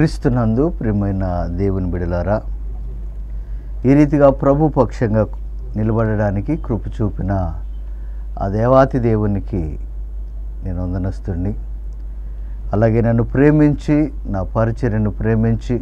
క్రీస్తునందు ప్రియమైన దేవుని బిడలారా ఈ రీతిగా ప్రభు పక్షంగా నిలబడడానికి కృప చూపిన ఆ దేవాతి దేవునికి నేను వందనస్తుడిని అలాగే నన్ను ప్రేమించి నా పరిచర్యను ప్రేమించి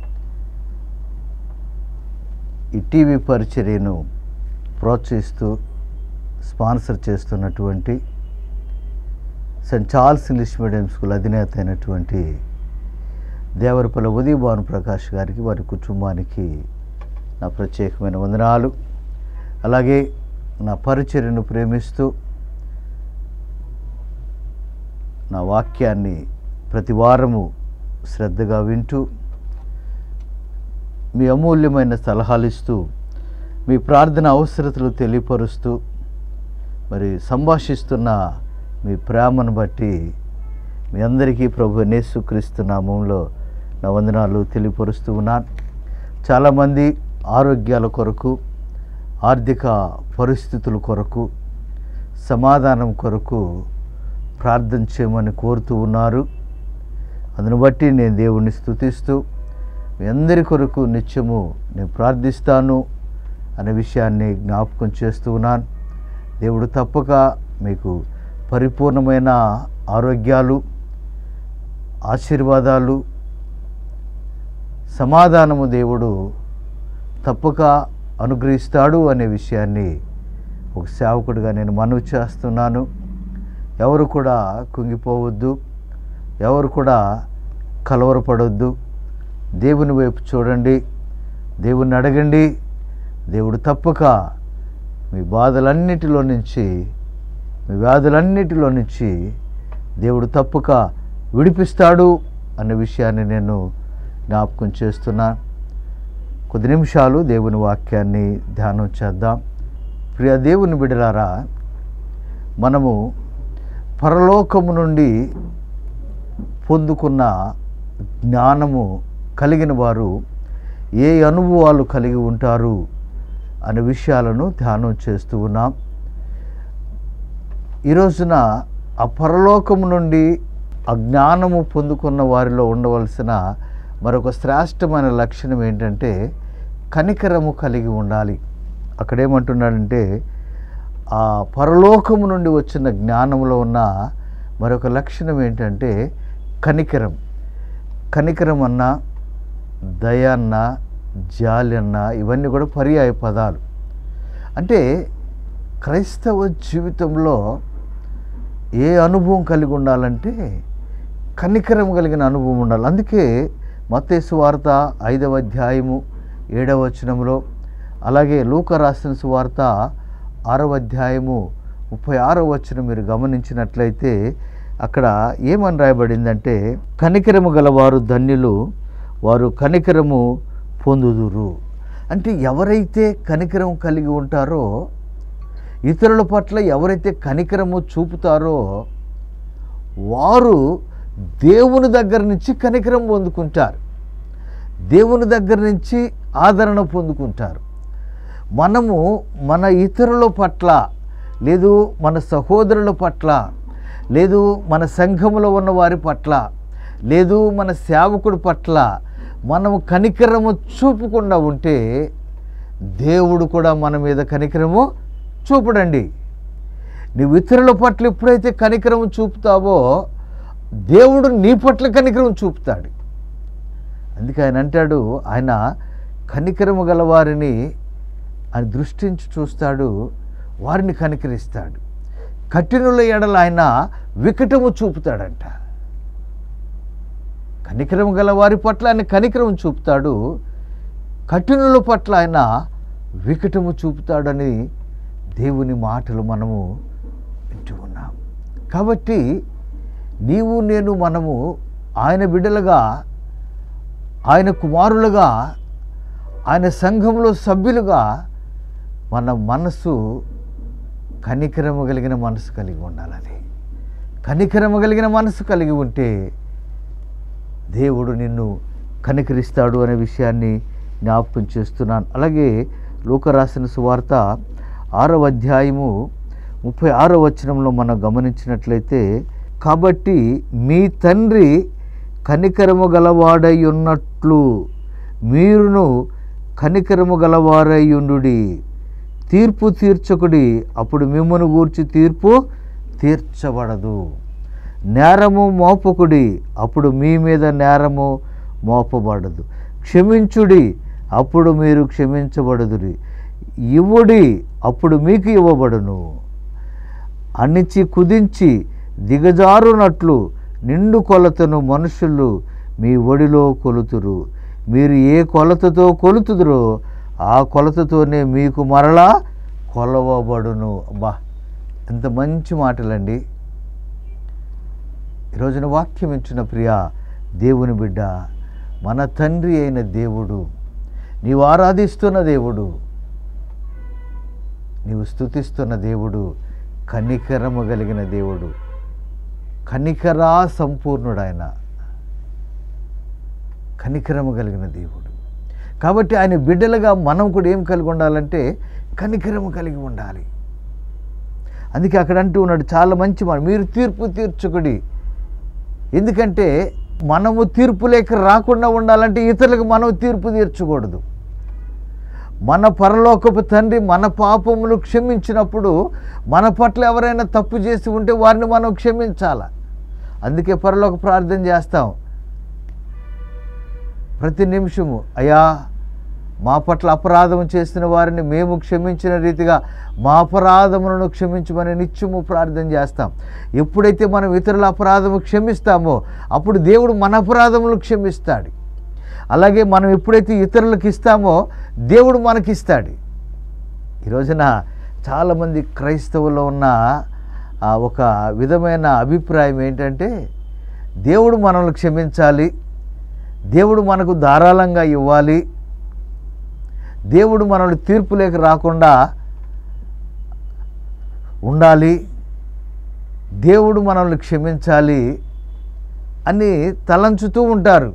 ఈ టీవీ పరిచర్యను ప్రోత్సహిస్తూ స్పాన్సర్ చేస్తున్నటువంటి saint Charles English medium school అధినేత అయినటువంటి దేవరపల్లి ఉదయ భాను ప్రకాష్ గారికి వారి కుటుంబానికి నా ప్రత్యేకమైన వందనాలు అలాగే నా పరిచర్యను ప్రేమిస్తూ నా వాక్యాన్ని ప్రతి వారము శ్రద్ధగా వింటూ మీ అమూల్యమైన సలహాలు ఇస్తూ మీ ప్రార్థన అవసరతలు తెలియపరుస్తూ మరి సంభాషిస్తున్న మీ ప్రేమను బట్టి మీ అందరికీ ప్రభు నేసుక్రీస్తు నామంలో నా వందనాలు తెలియపరుస్తూ ఉన్నాను చాలామంది ఆరోగ్యాల కొరకు ఆర్థిక పరిస్థితుల కొరకు సమాధానం కొరకు ప్రార్థన చేయమని కోరుతూ ఉన్నారు అందును బట్టి నేను దేవుణ్ణి స్తుతిస్తూ మీ అందరి కొరకు నిత్యము నేను ప్రార్థిస్తాను అనే విషయాన్ని జ్ఞాపకం చేస్తూ ఉన్నాను దేవుడు తప్పక మీకు పరిపూర్ణమైన ఆరోగ్యాలు ఆశీర్వాదాలు సమాధానము దేవుడు తప్పక అనుగ్రహిస్తాడు అనే విషయాన్ని ఒక సేవకుడిగా నేను మనవి చేస్తున్నాను ఎవరు కూడా కుంగిపోవద్దు ఎవరు కూడా కలవరపడొద్దు దేవుని వైపు చూడండి దేవుని అడగండి దేవుడు తప్పక మీ బాధలన్నిటిలో నుంచి మీ వ్యాధులన్నిటిలో నుంచి దేవుడు తప్పక విడిపిస్తాడు అనే విషయాన్ని నేను జ్ఞాపకం చేస్తున్నా కొద్ది నిమిషాలు దేవుని వాక్యాన్ని ధ్యానం చేద్దాం ప్రియ దేవుని బిడలారా మనము పరలోకము నుండి పొందుకున్న జ్ఞానము కలిగిన వారు ఏ అనుభవాలు కలిగి ఉంటారు అనే విషయాలను ధ్యానం చేస్తూ ఉన్నాం ఈ రోజున ఆ పరలోకము నుండి ఆ జ్ఞానము పొందుకున్న వారిలో ఉండవలసిన మరొక శ్రేష్టమైన లక్షణం ఏంటంటే కనికరము కలిగి ఉండాలి అక్కడేమంటున్నాడంటే ఆ పరలోకము నుండి వచ్చిన జ్ఞానంలో ఉన్న మరొక లక్షణం ఏంటంటే కనికరం కనికరం అన్న దయ అన్న జాలి అన్న ఇవన్నీ కూడా పర్యాయ పదాలు అంటే క్రైస్తవ జీవితంలో ఏ అనుభవం కలిగి ఉండాలంటే కనికరం కలిగిన అనుభవం ఉండాలి అందుకే మత్తేసు వార్త ఐదవ అధ్యాయము ఏడవ వచనంలో అలాగే లూక రాసిన సువార్త ఆరవ అధ్యాయము ముప్పై ఆరవ వచనం మీరు గమనించినట్లయితే అక్కడ ఏమని రాయబడిందంటే కనికరము గలవారు ధన్యులు వారు కనికరము పొందుదురు అంటే ఎవరైతే కనికరం కలిగి ఉంటారో ఇతరుల పట్ల ఎవరైతే కనికరము చూపుతారో వారు దేవుని దగ్గర నుంచి కనికరం పొందుకుంటారు దేవుని దగ్గర నుంచి ఆదరణ పొందుకుంటారు మనము మన ఇతరుల పట్ల లేదు మన సహోదరుల పట్ల లేదు మన సంఘములో ఉన్న వారి పట్ల లేదు మన సేవకుడి పట్ల మనము కనికరము చూపకుండా ఉంటే దేవుడు కూడా మన మీద కనికరము చూపడండి నువ్వు ఇతరుల పట్ల ఎప్పుడైతే కనికరము చూపుతావో దేవుడు నీ పట్ల కనికరం చూపుతాడు అందుకే ఆయన అంటాడు ఆయన కనికరము గల వారిని ఆయన దృష్టించి చూస్తాడు వారిని కనికరిస్తాడు కఠినుల ఎడల ఆయన వికటము చూపుతాడంట కనికరం గల వారి పట్ల ఆయన కనికరం చూపుతాడు కఠినుల పట్ల ఆయన వికటము చూపుతాడని దేవుని మాటలు మనము వింటూ ఉన్నాం కాబట్టి నీవు నేను మనము ఆయన బిడ్డలుగా ఆయన కుమారులుగా ఆయన సంఘంలో సభ్యులుగా మన మనసు కనికరము కలిగిన మనసు కలిగి ఉండాలని కనికరము కలిగిన మనసు కలిగి ఉంటే దేవుడు నిన్ను కనికరిస్తాడు అనే విషయాన్ని జ్ఞాపకం చేస్తున్నాను అలాగే లోక రాసిన సువార్త ఆరవ అధ్యాయము ముప్పై ఆరో వచనంలో మనం గమనించినట్లయితే కాబట్టి మీ తండ్రి కనికరము గలవాడై ఉన్నట్లు మీరును కనికరము గలవారై ఉండుడి తీర్పు తీర్చకుడి అప్పుడు మిమ్మను గూర్చి తీర్పు తీర్చబడదు నేరము మోపకుడి అప్పుడు మీ మీద నేరము మోపబడదు క్షమించుడి అప్పుడు మీరు క్షమించబడదురి ఇవ్వుడి అప్పుడు మీకు ఇవ్వబడును అణిచి కుదించి దిగజారునట్లు నిండు కొలతను మనుషులు మీ ఒడిలో కొలుతురు మీరు ఏ కొలతతో కొలుతుదురో ఆ కొలతతోనే మీకు మరలా కొలవబడును అబ్బా ఎంత మంచి మాటలండి ఈరోజున వాక్యం ఇచ్చిన ప్రియ దేవుని బిడ్డ మన తండ్రి అయిన దేవుడు నీవు ఆరాధిస్తున్న దేవుడు నీవు స్థుతిస్తున్న దేవుడు కనికరము కలిగిన దేవుడు కనికరా సంపూర్ణుడాయన కనికరము కలిగిన దేవుడు కాబట్టి ఆయన బిడ్డలుగా మనం కూడా ఏం కలిగి ఉండాలంటే కనికరము కలిగి ఉండాలి అందుకే అక్కడ అంటూ ఉన్నాడు చాలా మంచి మాట మీరు తీర్పు తీర్చుకుడి ఎందుకంటే మనము తీర్పు లేక రాకుండా ఉండాలంటే ఇతరులకు మనం తీర్పు తీర్చకూడదు మన పరలోకపు తండ్రి మన పాపములు క్షమించినప్పుడు మన పట్ల ఎవరైనా తప్పు చేసి ఉంటే వారిని మనం క్షమించాల అందుకే పరలోక ప్రార్థన చేస్తాం ప్రతి నిమిషము అయ్యా మా పట్ల అపరాధం చేసిన వారిని మేము క్షమించిన రీతిగా మా అపరాధములను క్షమించమని నిత్యము ప్రార్థన చేస్తాం ఎప్పుడైతే మనం ఇతరుల అపరాధము క్షమిస్తామో అప్పుడు దేవుడు మన అపరాధములు క్షమిస్తాడు అలాగే మనం ఎప్పుడైతే ఇతరులకు ఇస్తామో దేవుడు మనకిస్తాడు ఈ రోజున చాలామంది క్రైస్తవుల్లో ఉన్న ఆ ఒక విధమైన అభిప్రాయం ఏంటంటే దేవుడు మనల్ని క్షమించాలి దేవుడు మనకు ధారాళంగా ఇవ్వాలి దేవుడు మనల్ని తీర్పు లేక రాకుండా ఉండాలి దేవుడు మనల్ని క్షమించాలి అని తలంచుతూ ఉంటారు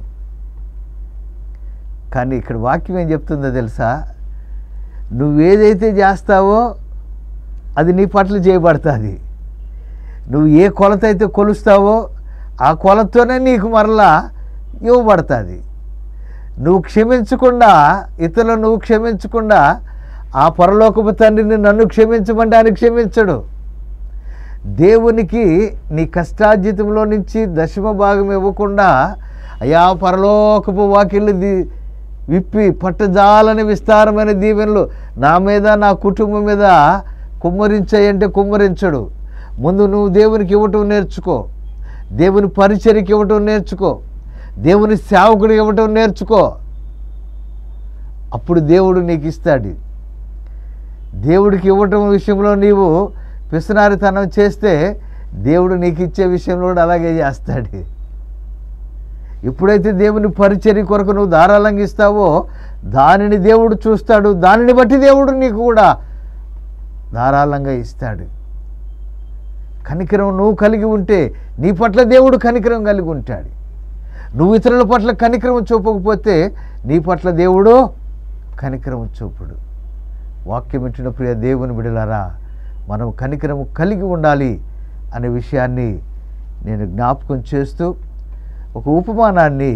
కానీ ఇక్కడ వాక్యం ఏం చెప్తుందో తెలుసా నువ్వేదైతే చేస్తావో అది నీ పట్ల చేయబడుతుంది నువ్వు ఏ కొలత అయితే కొలుస్తావో ఆ కొలతతోనే నీకు మరలా ఇవ్వబడుతుంది నువ్వు క్షమించకుండా ఇతరులను నువ్వు క్షమించకుండా ఆ పరలోకపు తండ్రిని నన్ను క్షమించమంటే ఆయన క్షమించడు దేవునికి నీ కష్టార్జితంలో నుంచి దశమ భాగం ఇవ్వకుండా అయా పరలోకపు వాకిళ్ళు ది విప్పి పట్టజాలని విస్తారమైన దీవెనలు నా మీద నా కుటుంబం మీద కుమ్మరించాయంటే కుమ్మరించడు ముందు నువ్వు దేవునికి ఇవ్వటం నేర్చుకో దేవుని పరిచర్యకి ఇవ్వటం నేర్చుకో దేవుని సేవకుడు ఇవ్వటం నేర్చుకో అప్పుడు దేవుడు నీకు ఇస్తాడు దేవుడికి ఇవ్వటం విషయంలో నీవు పిసనారితనం చేస్తే దేవుడు నీకు ఇచ్చే విషయంలో కూడా అలాగే చేస్తాడు ఎప్పుడైతే దేవుని పరిచర్య కొరకు నువ్వు ధారాళంగా ఇస్తావో దానిని దేవుడు చూస్తాడు దానిని బట్టి దేవుడు నీకు కూడా ధారాళంగా ఇస్తాడు కనికరం నువ్వు కలిగి ఉంటే నీ పట్ల దేవుడు కనికరం కలిగి ఉంటాడు నువ్వు ఇతరుల పట్ల కనికరం చూపకపోతే నీ పట్ల దేవుడు కనికరం చూపుడు వాక్యం ఇచ్చిన ప్రియ దేవుని బిడలారా మనం కనికరము కలిగి ఉండాలి అనే విషయాన్ని నేను జ్ఞాపకం చేస్తూ ఒక ఉపమానాన్ని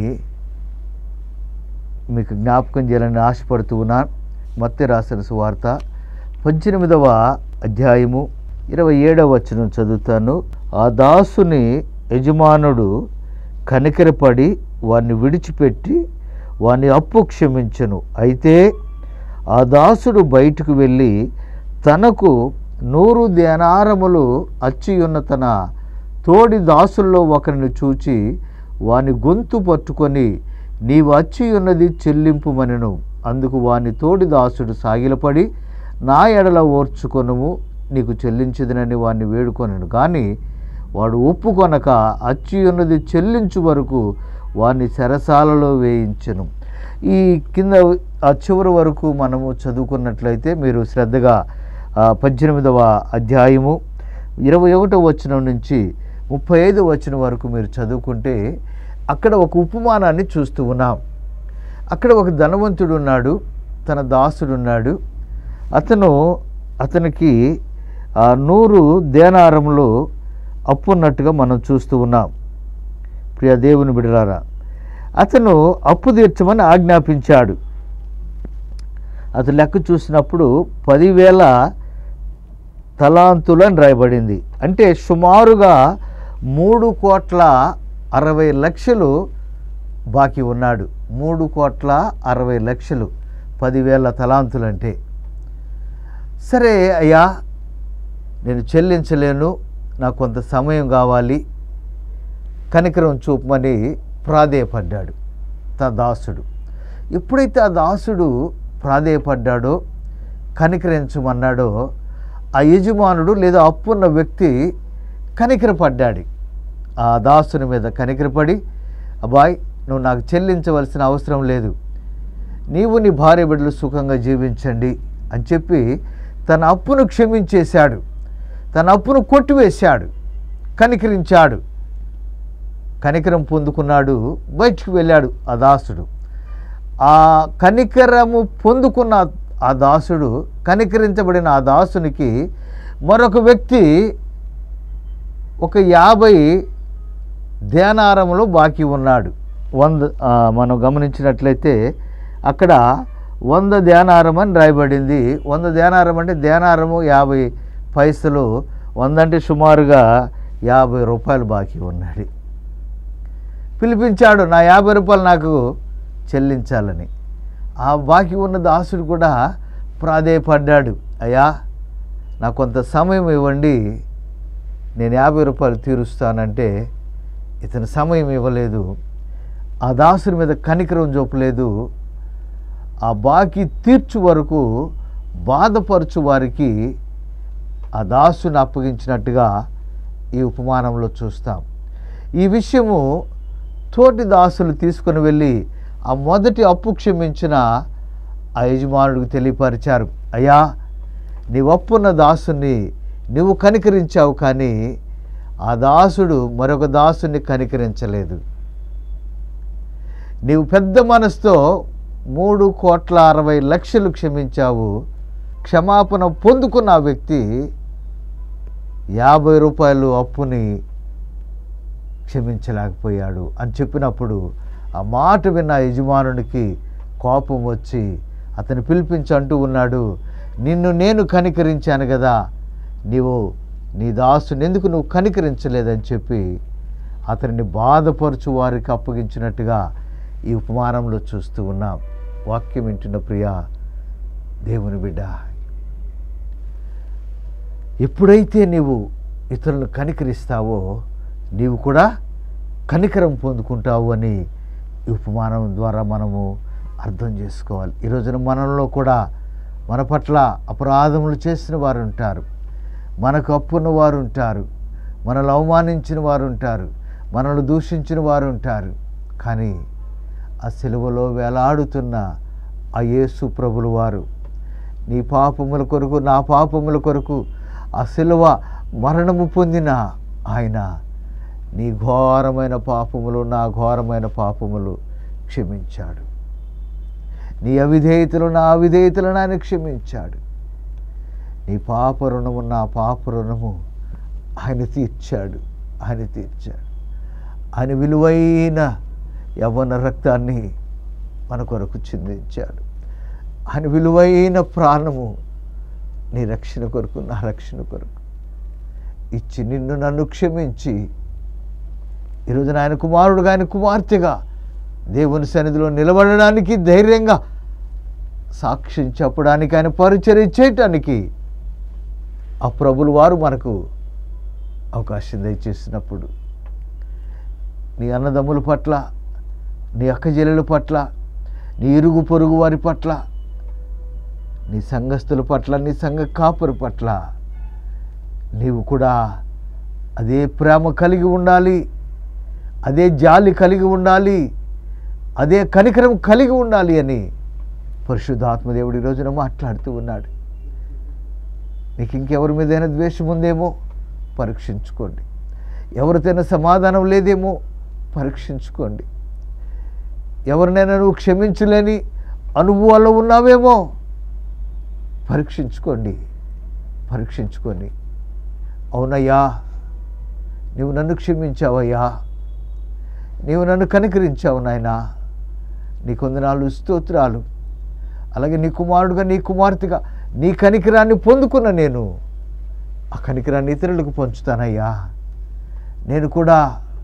మీకు జ్ఞాపకం చేయాలని ఆశపడుతూ ఉన్నాను మత్తి రాసిన సువార్త పద్దెనిమిదవ అధ్యాయము ఇరవై ఏడవ వచనం చదువుతాను ఆ దాసుని యజమానుడు కనికరపడి వారిని విడిచిపెట్టి వాని అప్పు క్షమించను అయితే ఆ దాసుడు బయటకు వెళ్ళి తనకు నూరు దేనారములు అచ్చియున్న తన తోడి దాసుల్లో ఒకరిని చూచి వాని గొంతు పట్టుకొని నీవు అచ్చి ఉన్నది చెల్లింపుమనెను అందుకు వాని తోడి దాసుడు సాగిలపడి నా ఎడల ఓర్చుకొనుము నీకు చెల్లించదనని వాడిని వేడుకొనను కానీ వాడు ఒప్పుకొనక అచ్చి ఉన్నది చెల్లించు వరకు వాడిని చెరసాలలో వేయించను ఈ కింద ఆ చివరి వరకు మనము చదువుకున్నట్లయితే మీరు శ్రద్ధగా ఆ, పద్దెనిమిదవ అధ్యాయము ఇరవై ఒకటో వచనం నుంచి ముప్పై ఐదు వచనం వరకు మీరు చదువుకుంటే అక్కడ ఒక ఉపమానాన్ని చూస్తూ ఉన్నాం అక్కడ ఒక ధనవంతుడు ఉన్నాడు తన దాసుడు ఉన్నాడు అతను అతనికి ఆ నూరు దేనారంలో అప్పున్నట్టుగా మనం చూస్తూ ఉన్నాం ప్రియ దేవుని బిడలారా అతను అప్పు తీర్చమని ఆజ్ఞాపించాడు అతను లెక్క చూసినప్పుడు పదివేల తలాంతులు అని రాయబడింది అంటే సుమారుగా మూడు కోట్ల అరవై లక్షలు బాకీ ఉన్నాడు మూడు కోట్ల అరవై లక్షలు పదివేల తలాంతులు అంటే సరే అయ్యా నేను చెల్లించలేను నాకు కొంత సమయం కావాలి కనికరం చూపమని ప్రాధేయపడ్డాడు తా దాసుడు ఎప్పుడైతే ఆ దాసుడు ప్రాధేయపడ్డాడో కనికరించమన్నాడో ఆ యజమానుడు లేదా అప్పున్న వ్యక్తి కనికరపడ్డాడు ఆ దాసుని మీద కనికరపడి అబ్బాయ్ నువ్వు నాకు చెల్లించవలసిన అవసరం లేదు నీవు నీ భార్య బిడ్డలు సుఖంగా జీవించండి అని చెప్పి తన అప్పును క్షమించేశాడు తన అప్పును కొట్టివేశాడు కనికరించాడు కనికరం పొందుకున్నాడు బయటికి వెళ్ళాడు ఆ దాసుడు ఆ కనికరము పొందుకున్న ఆ దాసుడు కనికరించబడిన ఆ దాసునికి మరొక వ్యక్తి ఒక యాభై ధ్యానారములో బాకీ ఉన్నాడు వంద ఆ, మనం గమనించినట్లయితే అక్కడ వంద ధ్యానారం అని రాయబడింది వంద ధ్యానారం అంటే ధ్యానారము యాభై పైసలు వంద అంటే సుమారుగా యాభై రూపాయలు బాకీ ఉన్నాడు పిలిపించాడు నా యాభై రూపాయలు నాకు చెల్లించాలని ఆ బాకీ ఉన్న దాసుడు కూడా ప్రాధేయపడ్డాడు అయ్యా నాకు కొంత సమయం ఇవ్వండి నేను యాభై రూపాయలు తీరుస్తానంటే ఇతను సమయం ఇవ్వలేదు ఆ దాసుని మీద కనికరం చూపలేదు ఆ బాకీ తీర్చు వరకు బాధపరచు వారికి ఆ దాసుని అప్పగించినట్టుగా ఈ ఉపమానంలో చూస్తాం ఈ విషయము తోటి దాసులు తీసుకొని వెళ్ళి ఆ మొదటి అప్పు క్షమించిన ఆ యజమానుడికి తెలియపరిచారు అయ్యా నీవు అప్పున్న దాసుని నువ్వు కనికరించావు కానీ ఆ దాసుడు మరొక దాసుని కనికరించలేదు నీవు పెద్ద మనసుతో మూడు కోట్ల అరవై లక్షలు క్షమించావు క్షమాపణ పొందుకున్న ఆ వ్యక్తి యాభై రూపాయలు అప్పుని క్షమించలేకపోయాడు అని చెప్పినప్పుడు ఆ మాట విన్న యజమానునికి కోపం వచ్చి అతను పిలిపించి అంటూ ఉన్నాడు నిన్ను నేను కనికరించాను కదా నీవు నీ దాసుని ఎందుకు నువ్వు కనికరించలేదని చెప్పి అతనిని బాధపరచు వారికి అప్పగించినట్టుగా ఈ ఉపమానంలో చూస్తూ ఉన్నాం వాక్యం వింటున్న ప్రియ దేవుని బిడ్డ ఎప్పుడైతే నీవు ఇతరులను కనికరిస్తావో నీవు కూడా కనికరం పొందుకుంటావు అని ఈ ఉపమానం ద్వారా మనము అర్థం చేసుకోవాలి ఈ రోజున మనలో కూడా మన పట్ల అపరాధములు చేసిన వారు ఉంటారు మనకు అప్పున్న వారు ఉంటారు మనల్ని అవమానించిన వారు ఉంటారు మనల్ని దూషించిన వారు ఉంటారు కానీ ఆ సెలవులో వేలాడుతున్న ఆ యేసు ప్రభులు వారు నీ పాపముల కొరకు నా పాపముల కొరకు ఆ సిలువ మరణము పొందిన ఆయన నీ ఘోరమైన పాపములు నా ఘోరమైన పాపములు క్షమించాడు నీ అవిధేయతలు నా అవిధేయతలను ఆయన క్షమించాడు నీ పాప రుణము నా పాప రుణము ఆయన తీర్చాడు ఆయన తీర్చాడు ఆయన విలువైన యవ్వన రక్తాన్ని మన కొరకు చిందించాడు ఆయన విలువైన ప్రాణము నీ రక్షణ కొరకు నా రక్షణ కొరకు ఇచ్చి నిన్ను నన్ను క్షమించి ఈరోజు ఆయన కుమారుడుగా ఆయన కుమార్తెగా దేవుని సన్నిధిలో నిలబడడానికి ధైర్యంగా సాక్ష్యం చెప్పడానికి ఆయన పరిచర్య చేయటానికి ఆ ప్రభులు వారు మనకు అవకాశం దయచేసినప్పుడు నీ అన్నదమ్ముల పట్ల నీ అక్కజెల్లెల పట్ల నీ ఇరుగు పొరుగు వారి పట్ల నీ సంఘస్థుల పట్ల నీ సంఘ కాపురి పట్ల నీవు కూడా అదే ప్రేమ కలిగి ఉండాలి అదే జాలి కలిగి ఉండాలి అదే కనికరం కలిగి ఉండాలి అని పరిశుద్ధాత్మదేవుడు ఈ రోజున మాట్లాడుతూ ఉన్నాడు నీకు ఇంకెవరి మీదైనా ద్వేషం ఉందేమో పరీక్షించుకోండి ఎవరితోనైనా సమాధానం లేదేమో పరీక్షించుకోండి ఎవరినైనా నువ్వు క్షమించలేని అనుభవాల్లో ఉన్నావేమో పరీక్షించుకోండి పరీక్షించుకొని అవునయ్యా నువ్వు నన్ను క్షమించావయ్యా నీవు నన్ను కనికరించావు నాయనా నీ కొందనాలు స్తోత్రాలు అలాగే నీ కుమారుడుగా నీ కుమార్తెగా నీ కనికరాన్ని పొందుకున్న నేను ఆ కనికరాన్ని ఇతరులకు పంచుతానయ్యా నేను కూడా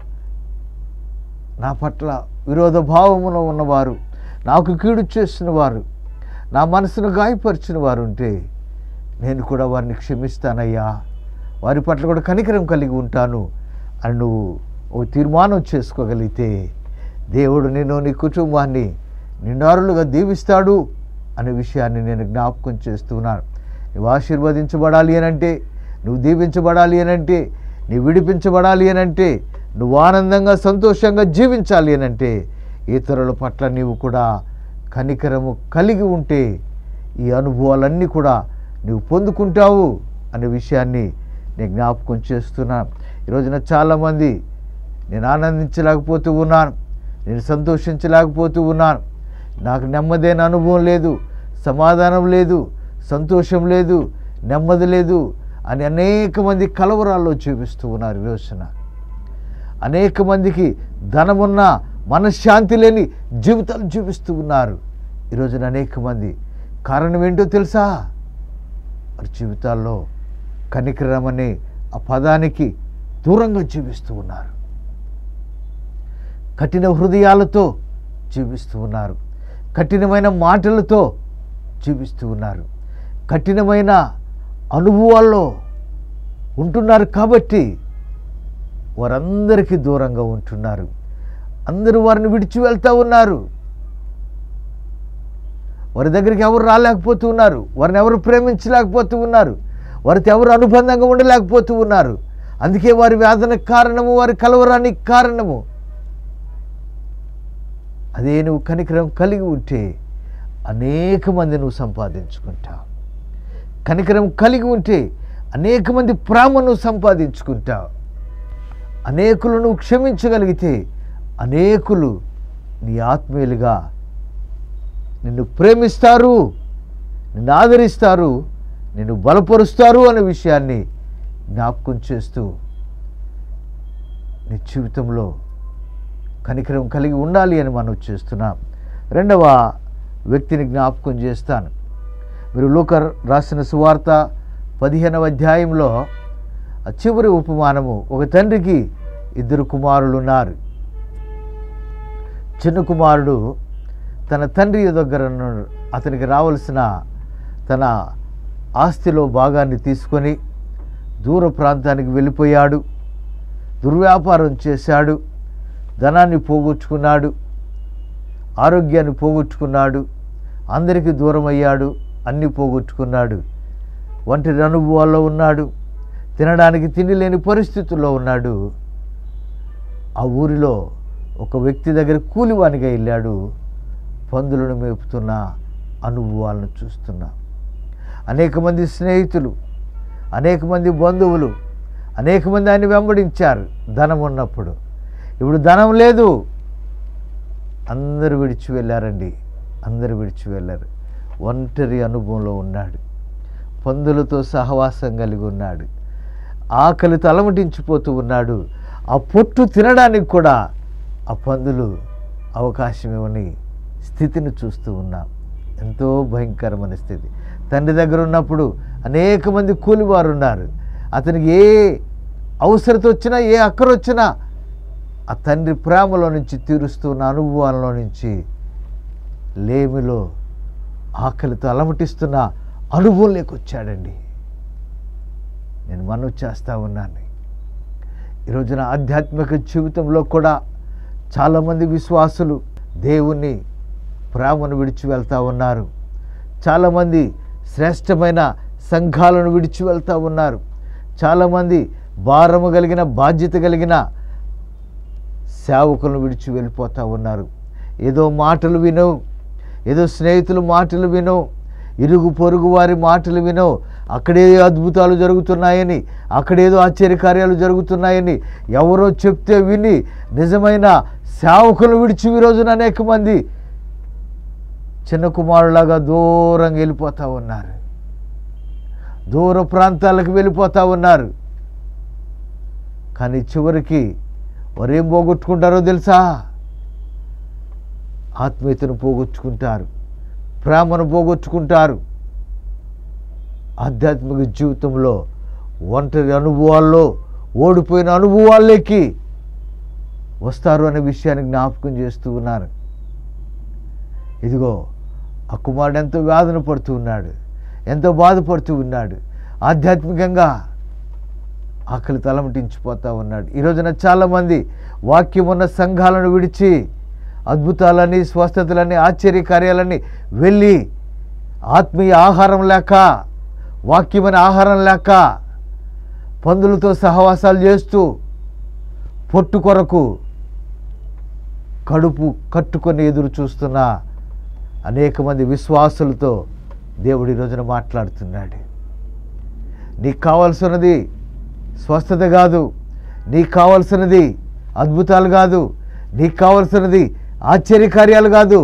నా పట్ల విరోధ భావములో ఉన్నవారు నాకు కీడు చేసిన వారు నా మనసును గాయపరిచిన వారు ఉంటే నేను కూడా వారిని క్షమిస్తానయ్యా వారి పట్ల కూడా కనికరం కలిగి ఉంటాను అని నువ్వు ఓ తీర్మానం చేసుకోగలిగితే దేవుడు నిన్ను నీ కుటుంబాన్ని నిండారులుగా దీవిస్తాడు అనే విషయాన్ని నేను జ్ఞాపకం చేస్తున్నాను నువ్వు ఆశీర్వదించబడాలి అనంటే నువ్వు దీవించబడాలి అనంటే నువ్వు విడిపించబడాలి అనంటే నువ్వు ఆనందంగా సంతోషంగా జీవించాలి అనంటే ఇతరుల పట్ల నీవు కూడా కనికరము కలిగి ఉంటే ఈ అనుభవాలన్నీ కూడా నువ్వు పొందుకుంటావు అనే విషయాన్ని నేను జ్ఞాపకం చేస్తున్నాను ఈరోజున చాలామంది నేను ఆనందించలేకపోతూ ఉన్నాను నేను సంతోషించలేకపోతూ ఉన్నాను నాకు నెమ్మదైన అనుభవం లేదు సమాధానం లేదు సంతోషం లేదు నెమ్మది లేదు అని అనేక మంది కలవరాల్లో చూపిస్తూ ఉన్నారు ఈ రోజున అనేక మందికి ధనమున్న మనశ్శాంతి లేని జీవితాలు చూపిస్తూ ఉన్నారు ఈరోజున అనేక మంది కారణం ఏంటో తెలుసా వారి జీవితాల్లో కనికరం అనే ఆ పదానికి దూరంగా జీవిస్తూ ఉన్నారు కఠిన హృదయాలతో జీవిస్తూ ఉన్నారు కఠినమైన మాటలతో జీవిస్తూ ఉన్నారు కఠినమైన అనుభవాల్లో ఉంటున్నారు కాబట్టి వారందరికీ దూరంగా ఉంటున్నారు అందరూ వారిని విడిచి వెళ్తూ ఉన్నారు వారి దగ్గరికి ఎవరు రాలేకపోతూ ఉన్నారు వారిని ఎవరు ప్రేమించలేకపోతూ ఉన్నారు వారితో ఎవరు అనుబంధంగా ఉండలేకపోతూ ఉన్నారు అందుకే వారి వేదనకు కారణము వారి కలవరానికి కారణము అదే నువ్వు కనికరం కలిగి ఉంటే అనేక మంది నువ్వు సంపాదించుకుంటావు కనికరం కలిగి ఉంటే అనేక మంది ప్రేమ నువ్వు సంపాదించుకుంటావు అనేకులు నువ్వు క్షమించగలిగితే అనేకులు నీ ఆత్మీయులుగా నిన్ను ప్రేమిస్తారు నిన్ను ఆదరిస్తారు నిన్ను బలపరుస్తారు అనే విషయాన్ని జ్ఞాపకం చేస్తూ నీ జీవితంలో కనికరం కలిగి ఉండాలి అని మనం చేస్తున్నాం రెండవ వ్యక్తిని జ్ఞాపకం చేస్తాను మీరు లూకర్ రాసిన సువార్త పదిహేనవ అధ్యాయంలో ఆ చివరి ఉపమానము ఒక తండ్రికి ఇద్దరు కుమారులు ఉన్నారు చిన్న కుమారుడు తన తండ్రి దగ్గర ఉన్న- అతనికి రావలసిన తన ఆస్తిలో భాగాన్ని తీసుకొని దూర ప్రాంతానికి వెళ్ళిపోయాడు దుర్వ్యాపారం చేశాడు ధనాన్ని పోగొట్టుకున్నాడు ఆరోగ్యాన్ని పోగొట్టుకున్నాడు అందరికీ దూరం అయ్యాడు అన్నీ పోగొట్టుకున్నాడు ఒంటరి అనుభవాల్లో ఉన్నాడు తినడానికి తిండి లేని పరిస్థితుల్లో ఉన్నాడు ఆ ఊరిలో ఒక వ్యక్తి దగ్గర కూలివానిగా వెళ్ళాడు పందులను మేపుతున్న అనుభవాలను చూస్తున్నా అనేక మంది స్నేహితులు అనేక మంది బంధువులు అనేక మంది ఆయన వెంబడించారు ధనం ఉన్నప్పుడు ఇప్పుడు ధనం లేదు అందరూ విడిచి వెళ్ళారండి అందరూ విడిచి వెళ్ళారు ఒంటరి అనుభవంలో ఉన్నాడు పందులతో సహవాసం కలిగి ఉన్నాడు ఆకలి తలమటించిపోతూ ఉన్నాడు ఆ పొట్టు తినడానికి కూడా ఆ పందులు అవకాశం ఇవ్వని స్థితిని చూస్తూ ఉన్నాం ఎంతో భయంకరమైన స్థితి తండ్రి దగ్గర ఉన్నప్పుడు అనేక మంది కూలివారు ఉన్నారు అతనికి ఏ అవసరత వచ్చినా ఏ అక్కర వచ్చినా ఆ తండ్రి ప్రేమలో నుంచి తీరుస్తున్న అనుభవాల్లో నుంచి లేమిలో ఆకలితో అలమటిస్తున్న అనుభవంలోకి వచ్చాడండి నేను మనవి చేస్తూ ఉన్నాను ఈ రోజున ఆధ్యాత్మిక జీవితంలో కూడా చాలామంది విశ్వాసులు దేవుణ్ణి ప్రేమను విడిచి వెళ్తూ ఉన్నారు చాలామంది శ్రేష్టమైన సంఘాలను విడిచి వెళ్తూ ఉన్నారు చాలామంది భారము కలిగిన బాధ్యత కలిగిన సేవకులను విడిచి వెళ్ళిపోతూ ఉన్నారు ఏదో మాటలు వినవు ఏదో స్నేహితులు మాటలు వినవు ఇరుగు పొరుగు వారి మాటలు వినవు అక్కడేదో అద్భుతాలు జరుగుతున్నాయని అక్కడేదో ఆశ్చర్యకార్యాలు జరుగుతున్నాయని ఎవరో చెప్తే విని నిజమైన సేవకులు విడిచి ఈ రోజున అనేక మంది చిన్న కుమారులాగా దూరంగా వెళ్ళిపోతూ ఉన్నారు దూర ప్రాంతాలకు వెళ్ళిపోతూ ఉన్నారు కానీ చివరికి వారు ఏం పోగొట్టుకుంటారో తెలుసా ఆత్మీయతను పోగొట్టుకుంటారు ప్రేమను పోగొట్టుకుంటారు ఆధ్యాత్మిక జీవితంలో ఒంటరి అనుభవాల్లో ఓడిపోయిన అనుభవాల్లోకి వస్తారు అనే విషయాన్ని జ్ఞాపకం చేస్తూ ఉన్నాను ఇదిగో ఆ కుమారుడు ఎంతో వేదన పడుతూ ఉన్నాడు ఎంతో బాధపడుతూ ఉన్నాడు ఆధ్యాత్మికంగా ఆకలి తలమటించిపోతూ ఉన్నాడు ఈ రోజున చాలామంది వాక్యం ఉన్న సంఘాలను విడిచి అద్భుతాలని స్వస్థతలని ఆశ్చర్య కార్యాలని వెళ్ళి ఆత్మీయ ఆహారం లేక వాక్యమైన ఆహారం లేక పందులతో సహవాసాలు చేస్తూ పొట్టు కొరకు కడుపు కట్టుకొని ఎదురు చూస్తున్న అనేక మంది విశ్వాసులతో దేవుడు ఈ రోజున మాట్లాడుతున్నాడు నీకు కావాల్సినది స్వస్థత కాదు నీకు కావాల్సినది అద్భుతాలు కాదు నీకు కావాల్సినది ఆశ్చర్యకార్యాలు కాదు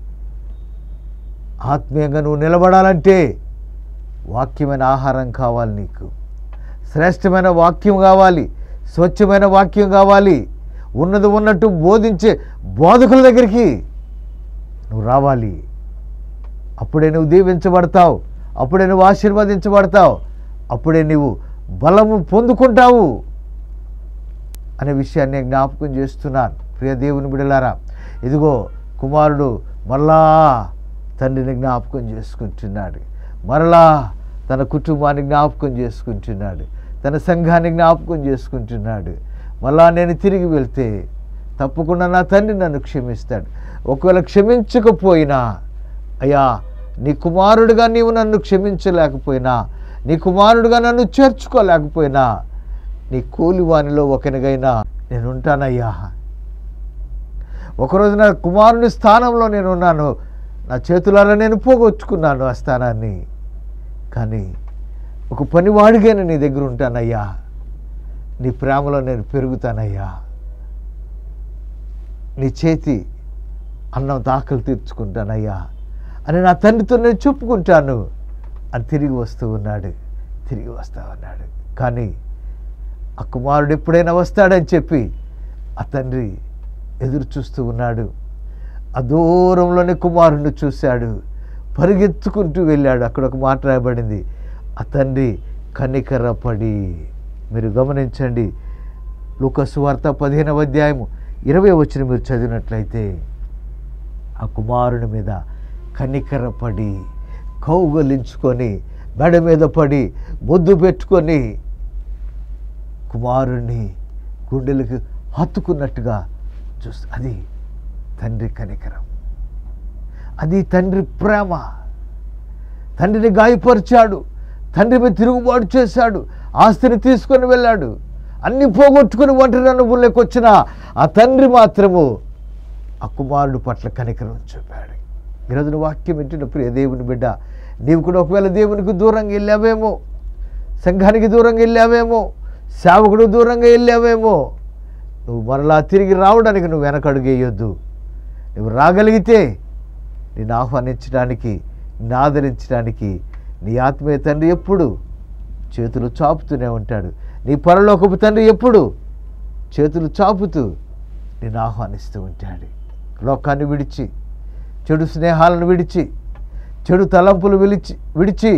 ఆత్మీయంగా నువ్వు నిలబడాలంటే వాక్యమైన ఆహారం కావాలి నీకు శ్రేష్టమైన వాక్యం కావాలి స్వచ్ఛమైన వాక్యం కావాలి ఉన్నది ఉన్నట్టు బోధించే బోధకుల దగ్గరికి నువ్వు రావాలి అప్పుడే నువ్వు దీవించబడతావు అప్పుడే నువ్వు ఆశీర్వదించబడతావు అప్పుడే నువ్వు బలము పొందుకుంటావు అనే విషయాన్ని నేను జ్ఞాపకం చేస్తున్నాను ప్రియ దేవుని బిడలారా ఇదిగో కుమారుడు మరలా తండ్రిని జ్ఞాపకం చేసుకుంటున్నాడు మరలా తన కుటుంబాన్ని జ్ఞాపకం చేసుకుంటున్నాడు తన సంఘాన్ని జ్ఞాపకం చేసుకుంటున్నాడు మళ్ళా నేను తిరిగి వెళ్తే తప్పకుండా నా తండ్రి నన్ను క్షమిస్తాడు ఒకవేళ క్షమించకపోయినా అయ్యా నీ కుమారుడిగా నీవు నన్ను క్షమించలేకపోయినా నీ కుమారుడిగా నన్ను చేర్చుకోలేకపోయినా నీ కూలివానిలో ఒకనిగైనా నేను ఉంటానయ్యా ఒకరోజు నా కుమారుని స్థానంలో నేను ఉన్నాను నా చేతులారా నేను పోగొట్టుకున్నాను ఆ స్థానాన్ని కానీ ఒక పనివాడిగానే నీ దగ్గర ఉంటానయ్యా నీ ప్రేమలో నేను పెరుగుతానయ్యా నీ చేతి అన్నం దాఖలు తీర్చుకుంటానయ్యా అని నా తండ్రితో నేను చెప్పుకుంటాను అని తిరిగి వస్తూ ఉన్నాడు తిరిగి వస్తా ఉన్నాడు కానీ ఆ కుమారుడు ఎప్పుడైనా వస్తాడని చెప్పి ఆ తండ్రి ఎదురు చూస్తూ ఉన్నాడు ఆ దూరంలోనే కుమారుడిని చూశాడు పరిగెత్తుకుంటూ వెళ్ళాడు అక్కడ ఒక మాట రాయబడింది ఆ తండ్రి కనికరపడి మీరు గమనించండి లూకసు వార్త పదిహేనవ అధ్యాయము ఇరవై వచ్చిన మీరు చదివినట్లయితే ఆ కుమారుని మీద కనికరపడి కౌగలించుకొని మెడ మీద పడి ముద్దు పెట్టుకొని కుమారుణ్ణి గుండెలకు హత్తుకున్నట్టుగా చూస్తా అది తండ్రి కనికరం అది తండ్రి ప్రేమ తండ్రిని గాయపరిచాడు తండ్రి మీద తిరుగుబాటు చేశాడు ఆస్తిని తీసుకొని వెళ్ళాడు అన్ని పోగొట్టుకుని ఒంటరి అనుభవంలోకి వచ్చిన ఆ తండ్రి మాత్రము ఆ కుమారుడు పట్ల కనికరం చూపాడు ఈరోజు నువ్వు వాక్యం వింటున్న ప్రియ దేవుని బిడ్డ నీవు కూడా ఒకవేళ దేవునికి దూరంగా వెళ్ళావేమో సంఘానికి దూరంగా వెళ్ళావేమో సేవకుడు దూరంగా వెళ్ళావేమో నువ్వు మరలా తిరిగి రావడానికి నువ్వు వెనకడుగేయొద్దు నువ్వు రాగలిగితే నిన్ను ఆహ్వానించడానికి నిన్ను ఆదరించడానికి నీ ఆత్మీయ తండ్రి ఎప్పుడు చేతులు చాపుతూనే ఉంటాడు నీ పరలోకపు తండ్రి ఎప్పుడు చేతులు చాపుతూ నిన్ను ఆహ్వానిస్తూ ఉంటాడు లోకాన్ని విడిచి చెడు స్నేహాలను విడిచి చెడు తలంపులు విడిచి విడిచి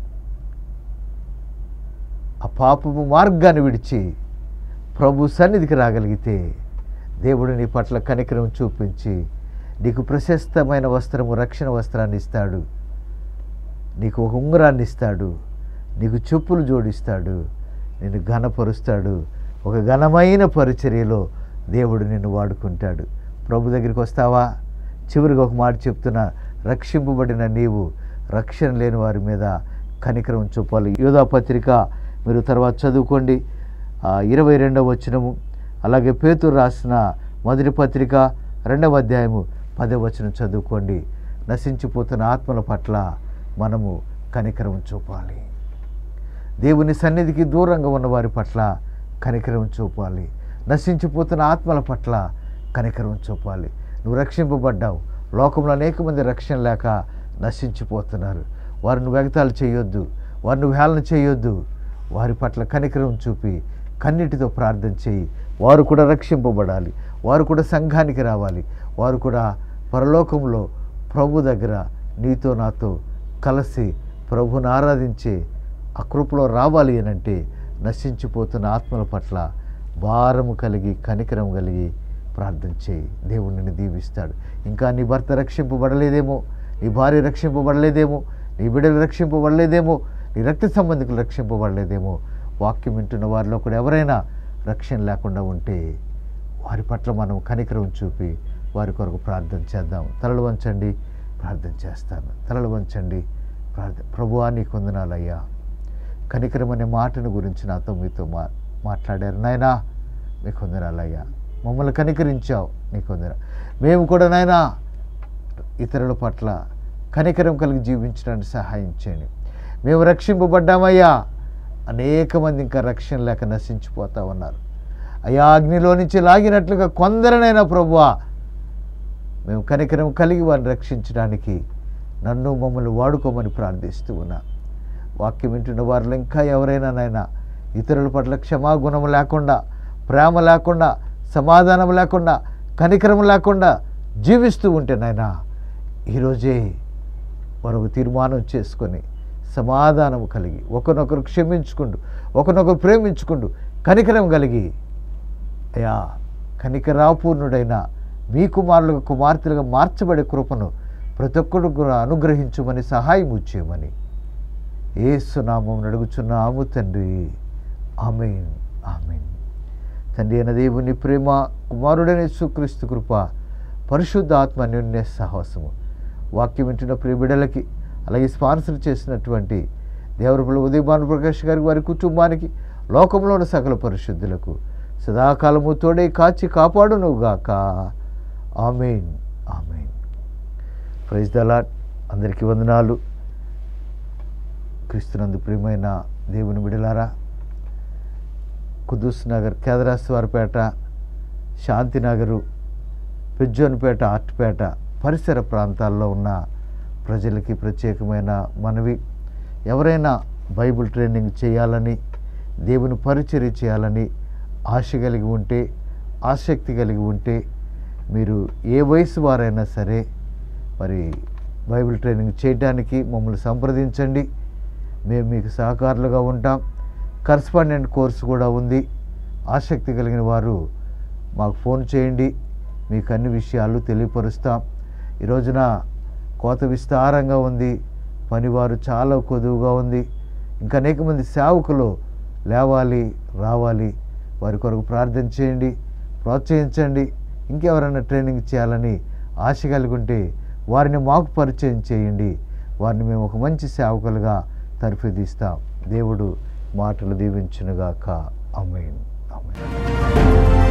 ఆ పాపము మార్గాన్ని విడిచి ప్రభు సన్నిధికి రాగలిగితే దేవుడు నీ పట్ల కనికరం చూపించి నీకు ప్రశస్తమైన వస్త్రము రక్షణ వస్త్రాన్ని ఇస్తాడు నీకు ఒక ఉంగరాన్ని ఇస్తాడు నీకు చెప్పులు జోడిస్తాడు నిన్ను ఘనపరుస్తాడు ఒక ఘనమైన పరిచర్యలో దేవుడు నిన్ను వాడుకుంటాడు ప్రభు దగ్గరికి వస్తావా చివరికి ఒక మాట చెప్తున్నా రక్షింపబడిన నీవు రక్షణ లేని వారి మీద కనికరం చూపాలి యోధా పత్రిక మీరు తర్వాత చదువుకోండి ఇరవై రెండవ వచనము అలాగే పేతురు రాసిన మొదటి పత్రిక రెండవ అధ్యాయము పదవ వచనం చదువుకోండి నశించిపోతున్న ఆత్మల పట్ల మనము కనికరం చూపాలి దేవుని సన్నిధికి దూరంగా ఉన్న వారి పట్ల కనికరం చూపాలి నశించిపోతున్న ఆత్మల పట్ల కనికరం చూపాలి నువ్వు రక్షింపబడ్డావు లోకంలో అనేక మంది రక్షణ లేక నశించిపోతున్నారు వారిని వెగతాలు చేయొద్దు వారిని హేళన చేయొద్దు వారి పట్ల కనికరం చూపి కన్నిటితో ప్రార్థన చేయి వారు కూడా రక్షింపబడాలి వారు కూడా సంఘానికి రావాలి వారు కూడా పరలోకంలో ప్రభు దగ్గర నీతో నాతో కలిసి ప్రభుని ఆరాధించే ఆ కృపలో రావాలి అని అంటే నశించిపోతున్న ఆత్మల పట్ల భారము కలిగి కనికరం కలిగి ప్రార్థన చేయి దేవుడు నిన్ను దీవిస్తాడు ఇంకా నీ భర్త రక్షింపబడలేదేమో నీ భార్య రక్షింపబడలేదేమో నీ బిడ్డలు రక్షింపబడలేదేమో నీ రక్త సంబంధికులు రక్షింపబడలేదేమో వాక్యం వింటున్న వారిలో కూడా ఎవరైనా రక్షణ లేకుండా ఉంటే వారి పట్ల మనం కనికరం చూపి వారి కొరకు ప్రార్థన చేద్దాం తలలు వంచండి ప్రార్థన చేస్తాను తలలు వంచండి ప్రార్థన ప్రభువా నీకు వందనాలయ్యా కనికరం అనే మాటను గురించి నాతో మీతో మా మాట్లాడారు నాయనా మీకు వందనాలయ్యా మమ్మల్ని కనికరించావు నీకు వందన మేము కూడా నాయనా ఇతరుల పట్ల కనికరం కలిగి జీవించడానికి సహాయం చేయండి మేము రక్షింపబడ్డామయ్యా అనేక మంది ఇంకా రక్షణ లేక నశించిపోతా ఉన్నారు అయ్యా అగ్నిలో నుంచి లాగినట్లుగా కొందరనైనా ప్రభువా మేము కనికరం కలిగి వారిని రక్షించడానికి నన్ను మమ్మల్ని వాడుకోమని ప్రార్థిస్తూ ఉన్నా వాక్యం వింటున్న వారిలో ఇంకా ఎవరైనా నాయనా ఇతరుల పట్ల క్షమాగుణం లేకుండా ప్రేమ లేకుండా సమాధానం లేకుండా కనికరం లేకుండా జీవిస్తూ ఉంటే నాయనా ఈరోజే మరొక తీర్మానం చేసుకొని సమాధానం కలిగి ఒకరినొకరు క్షమించుకుంటూ ఒకరినొకరు ప్రేమించుకుంటూ కనికరం కలిగి అయా కనికరాపూర్ణుడైన మీ కుమారులుగా కుమార్తెలుగా మార్చబడే కృపను ప్రతి ఒక్కరు కూడా అనుగ్రహించమని సహాయం చేయమని ఏసునామం అడుగుచున్నాము తండ్రి ఆమెన్ ఆమెన్ తండ్రి అయిన దేవుని ప్రేమ కుమారుడైన సుక్రీస్తు కృప పరిశుద్ధాత్మ నిర్ణయ సాహసము వాక్యం వింటున్న ప్రియ బిడ్డలకి అలాగే స్పాన్సర్ చేసినటువంటి దేవరపల్లి ఉదయభాను ప్రకాష్ గారికి వారి కుటుంబానికి లోకంలోని సకల పరిశుద్ధులకు సదాకాలము తోడే కాచి కాపాడునుగాక ఆమెన్ ఆమెన్ ప్రైజ్ దలాట్ అందరికీ వందనాలు క్రీస్తునందు ప్రియమైన దేవుని బిడలారా కుదూస్ నగర్ కేదరాశ్వారపేట శాంతినగరు పెజ్జోనిపేట ఆర్ట్పేట పరిసర ప్రాంతాల్లో ఉన్న ప్రజలకి ప్రత్యేకమైన మనవి ఎవరైనా బైబిల్ ట్రైనింగ్ చేయాలని దేవుని పరిచర్య చేయాలని ఆశ కలిగి ఉంటే ఆసక్తి కలిగి ఉంటే మీరు ఏ వయసు వారైనా సరే మరి బైబిల్ ట్రైనింగ్ చేయడానికి మమ్మల్ని సంప్రదించండి మేము మీకు సహకారులుగా ఉంటాం కరస్పాండెంట్ కోర్సు కూడా ఉంది ఆసక్తి కలిగిన వారు మాకు ఫోన్ చేయండి మీకు అన్ని విషయాలు తెలియపరుస్తాం ఈ రోజున కోత విస్తారంగా ఉంది పనివారు చాలా కొదువుగా ఉంది ఇంకా అనేక మంది సేవకులు లేవాలి రావాలి వారి కొరకు ప్రార్థన చేయండి ప్రోత్సహించండి ఇంకెవరైనా ట్రైనింగ్ చేయాలని ఆశ కలిగి ఉంటే వారిని మాకు పరిచయం చేయండి వారిని మేము ఒక మంచి సేవకులుగా తర్ఫీదిస్తాం దేవుడు మాటలు దీవించునుగాక అమేన్ అమేన్